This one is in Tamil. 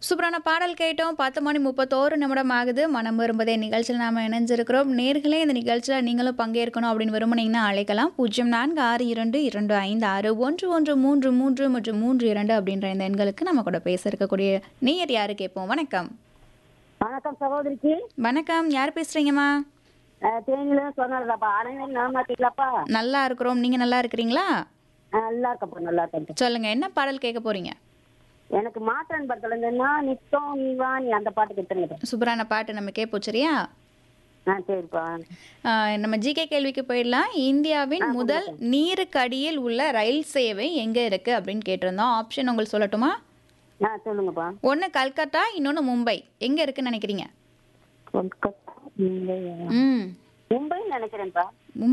சூப்பரான பாடல் கேட்டோம் பத்து மணி முப்பத்தோரு நிமிடம் ஆகுது மனம் விரும்பதே நிகழ்ச்சியில் நாம் இணைஞ்சிருக்கிறோம் நேர்களே இந்த நிகழ்ச்சியில் நீங்களும் பங்கேற்கணும் அப்படின்னு விரும்புனீங்கன்னா அழைக்கலாம் பூஜ்ஜியம் நான்கு ஆறு இரண்டு இரண்டு ஐந்து ஆறு ஒன்று ஒன்று மூன்று மூன்று மற்றும் மூன்று இரண்டு அப்படின்ற இந்த எண்களுக்கு நம்ம கூட பேச இருக்கக்கூடிய நேயர் யாரு கேட்போம் வணக்கம் வணக்கம் சகோதரிக்கு வணக்கம் யார் பேசுறீங்கம்மா அஹ், தேனியில சொன்னதாப்பா அனைவரும் நலமாட்டீங்களாப்பா நல்லா இருக்கிறோம் நீங்க நல்லா இருக்கிறீங்களா அஹ், நல்லா இருக்கப்பா நல்லா இருக்கப்பா சொல்லுங்க என்ன பாடல் கேட்க போறீங்க எனக்கு மாற்றான் படத்துல இருந்தேன்னா நித்தம் நீ வா நீ அந்த பாட்டு கேட்டுருங்க சூப்பரான பாட்டு நம்ம கேட்போம் சரியா ஆ சரிப்பா ஆஹ் நம்ம ஜிகே கேள்விக்கு போயிடலாம் இந்தியாவின் முதல் நீருக்கடியில் உள்ள ரயில் சேவை எங்க இருக்கு அப்படின்னு கேட்டிருந்தோம் ஆப்ஷன் உங்களுக்கு சொல்லட்டுமா ஆ சொல்லுங்கப்பா ஒன்று கல்கத்தா இன்னொன்று மும்பை எங்க இருக்குன்னு நினைக்கிறீங்க கொல்கத்தா, மும்பை. ம் மும்பைன்னு நினைக்கிறேன்ப்பா